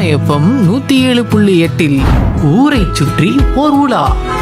FM நூத்தி ஏழு புள்ளி எட்டில் ஊரை சுற்றி ஓர் உலா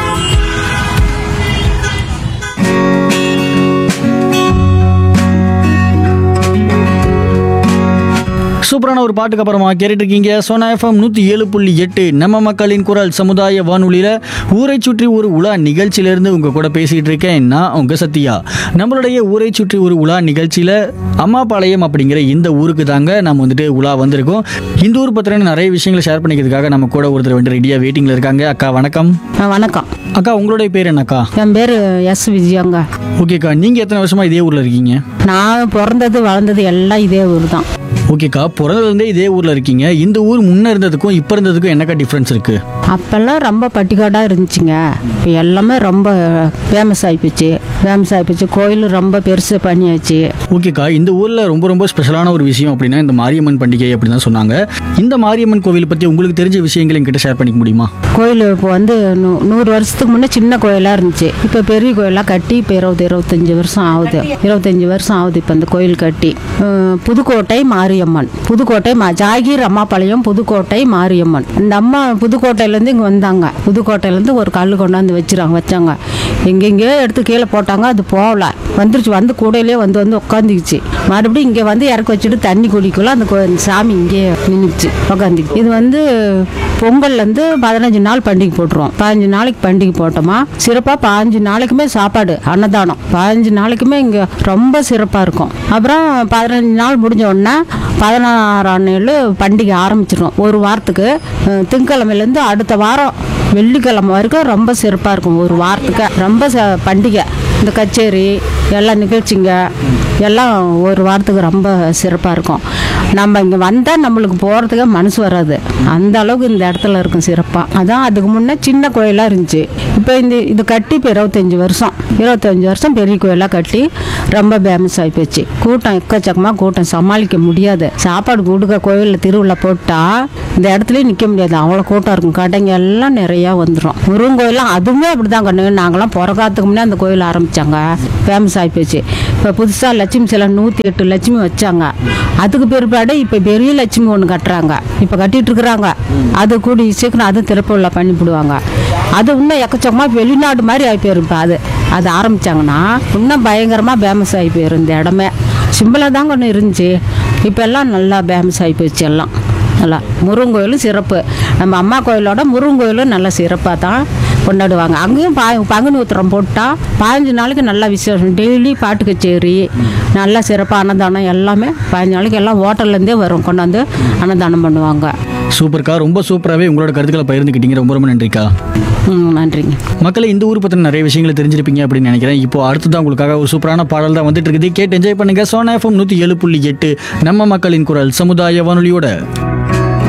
சூப்பரான ஒரு பாட்டுக்கு அப்புறமா கேட்டுட்டு இருக்கீங்க சோனா எஃப்எம் நூற்றி ஏழு புள்ளி எட்டு நம்ம மக்களின் குரல் சமுதாய வானொலியில் ஊரை சுற்றி ஒரு உலா நிகழ்ச்சியிலேருந்து உங்கள் கூட பேசிகிட்டு இருக்கேன் நான் உங்கள் சத்யா நம்மளுடைய ஊரை சுற்றி ஒரு உலா நிகழ்ச்சியில் அம்மாபாளையம் அப்படிங்கிற இந்த ஊருக்கு தாங்க நம்ம வந்துட்டு உலா வந்திருக்கோம் இந்த ஊர் பற்றின நிறைய விஷயங்களை ஷேர் பண்ணிக்கிறதுக்காக நம்ம கூட ஒருத்தர் வந்து ரெடியாக வெயிட்டிங்கில் இருக்காங்க அக்கா வணக்கம் ஆ, வணக்கம் அக்கா உங்களுடைய பேர் என்னக்கா என் பேர் எஸ் விஜயங்க ஓகேக்கா நீங்கள் எத்தனை வருஷமாக இதே ஊரில் இருக்கீங்க நான் பிறந்தது வளர்ந்தது எல்லாம் இதே ஊர் தான் ஓகேக்கா பிறந்ததுலேருந்தே இதே ஊரில் இருக்கீங்க இந்த ஊர் முன்னே இருந்ததுக்கும் இப்போ இருந்ததுக்கும் என்னக்கா டிஃப்ரென்ஸ் இருக்குது அப்போல்லாம் ரொம்ப பட்டிக்காடாக இருந்துச்சுங்க இப்போ எல்லாமே ரொம்ப ஃபேமஸ் ஆகிப்போச்சு ஃபேமஸ் ஆகிப்போச்சு கோயில் ரொம்ப பெருசு பண்ணியாச்சு ஓகேக்கா இந்த ஊரில் ரொம்ப ரொம்ப ஸ்பெஷலான ஒரு விஷயம் அப்படின்னா இந்த மாரியம்மன் பண்டிகை அப்படின்னு தான் சொன்னாங்க இந்த மாரியம்மன் கோவில் பற்றி உங்களுக்கு தெரிஞ்ச விஷயங்களை என்கிட்ட ஷேர் பண்ணிக்க முடியுமா கோயில் இப்போ வந்து நூ- நூறு வருஷத்துக்கு முன்னே சின்ன கோயிலாக இருந்துச்சு இப்போ பெரிய கோயிலாக கட்டி இப்போ இருபது இருபத்தஞ்சி வருஷம் ஆகுது இருபத்தஞ்சி வருஷம் ஆகுது இப்போ இந்த கோயில் கட்டி அஹ், புதுக்கோட்டை மாரியம்மன் புதுக்கோட்டை மா ஜாகீர் அம்மாபாளையம் புதுக்கோட்டை மாரியம்மன் இந்த அம்மா புதுக்கோட்டையிலேருந்து இங்கே வந்தாங்க புதுக்கோட்டையிலேருந்து ஒரு கல் கொண்டாந்து வச்சுறாங்க வச்சாங்க எங்கெங்கேயோ எடுத்து கீழே போட்டாங்க அது போகல வந்துருச்சு வந்து கூடையிலே வந்து வந்து உட்காந்துக்குச்சு மறுபடியும் இங்கே வந்து இறக்கி வச்சுட்டு தண்ணி குடிக்கல அந்த கோ- அந்த சாமி இங்கே நின்றுச்சு உட்காந்துக்கு இது வந்து பொங்கல்லேருந்து பதினஞ்சு நாள் பண்டிகை போட்டுருவோம் பதினஞ்சு நாளைக்கு பண்டிகை போட்டோமா சிறப்பாக பதினஞ்சு நாளைக்குமே சாப்பாடு அன்னதானம் பதினஞ்சு நாளைக்குமே இங்கே ரொம்ப சிறப்பாக இருக்கும் அப்புறம் பதினஞ்சு நாள் முடிஞ்ச உடனே பதினாறாம் நாள் பண்டிகை ஆரம்பிச்சிடும் ஒரு வாரத்துக்கு அஹ், திங்கட்கிழமையிலேருந்து அடுத்த வாரம் வெள்ளிக்கிழமை வரைக்கும் ரொம்ப சிறப்பாக இருக்கும் ஒரு வாரத்துக்கு ரொம்ப ச- பண்டிகை இந்த கச்சேரி எல்லா நிகழ்ச்சிங்க எல்லாம் ஒரு வாரத்துக்கு ரொம்ப சிறப்பாக இருக்கும் நம்ம இங்கே வந்தால் நம்மளுக்கு போகிறதுக்கு மனசு வராது அந்த அளவுக்கு இந்த இடத்துல இருக்கும் சிறப்பாக அதான் அதுக்கு முன்னே சின்ன கோயிலாக இருந்துச்சு இப்போ இந்த இது கட்டி இப்போ இருபத்தஞ்சி வருஷம் இருபத்தஞ்சி வருஷம் பெரிய கோயிலாக கட்டி ரொம்ப ஃபேமஸ் ஆகி போச்சு கூட்டம் எக்கச்சக்கமாக கூட்டம் சமாளிக்க முடியாது சாப்பாடு கொடுக்க கோயிலில் திருவிழா போட்டால் இந்த இடத்துலயே நிற்க முடியாது அவ்வளோ கூட்டம் இருக்கும் கடைங்க எல்லாம் நிறையா வந்துடும் முருகன் கோயிலாம் அதுவுமே அப்படி தான் கண்ணு நாங்களாம் பிறக்காத்துக்கு முன்னே அந்த கோயில் ஆரம்பித்தாங்க ஃபேமஸ் ஆகி போச்சு இப்போ புதுசாக லட்சுமி சிலை நூற்றி எட்டு லட்சுமி வச்சாங்க அதுக்கு பிற்பாடு இப்போ பெரிய லட்சுமி ஒன்று கட்டுறாங்க இப்போ கட்டிட்டு இருக்கிறாங்க அது கூடி சீக்கிரம் அதுவும் திறப்புள்ள பண்ணிவிடுவாங்க அது இன்னும் எக்கச்சக்கமாக வெளிநாடு மாதிரி ஆகி போயிரும் இப்போ அது அது ஆரம்பித்தாங்கன்னா இன்னும் பயங்கரமாக ஃபேமஸ் ஆகி போயிரும் இந்த இடமே சிம்பிளாக தாங்க ஒன்று இருந்துச்சு இப்போ எல்லாம் நல்லா ஃபேமஸ் ஆகி போச்சு எல்லாம் நல்லா முருகன் கோயிலும் சிறப்பு நம்ம அம்மா கோயிலோட முருகன் கோயிலும் நல்லா சிறப்பாக தான் கொண்டாடுவாங்க அங்கேயும் பா பங்குனி உத்திரம் போட்டால் பதினஞ்சு நாளைக்கு நல்லா விசேஷம் டெய்லி பாட்டு கச்சேரி நல்லா சிறப்பாக அன்னதானம் எல்லாமே பதினஞ்சு நாளைக்கு எல்லாம் ஹோட்டல்லேருந்தே வரும் கொண்டாந்து அன்னதானம் பண்ணுவாங்க சூப்பர்க்கா ரொம்ப சூப்பராகவே உங்களோட கருத்துக்களை பகிர்ந்துக்கிட்டீங்க ரொம்ப ரொம்ப நன்றிக்கா ம் நன்றிங்க மக்களை இந்த ஊர் பற்றின நிறைய விஷயங்களை தெரிஞ்சிருப்பீங்க அப்படின்னு நினைக்கிறேன் இப்போ அடுத்ததான் உங்களுக்காக ஒரு சூப்பரான பாடல் தான் வந்துட்டு இருக்குது கேட்டு என்ஜாய் பண்ணுங்க சோனா எஃப்எம் நூற்றி ஏழு புள்ளி எட்டு நம்ம மக்களின் குரல் சமுதாய வானொலியோட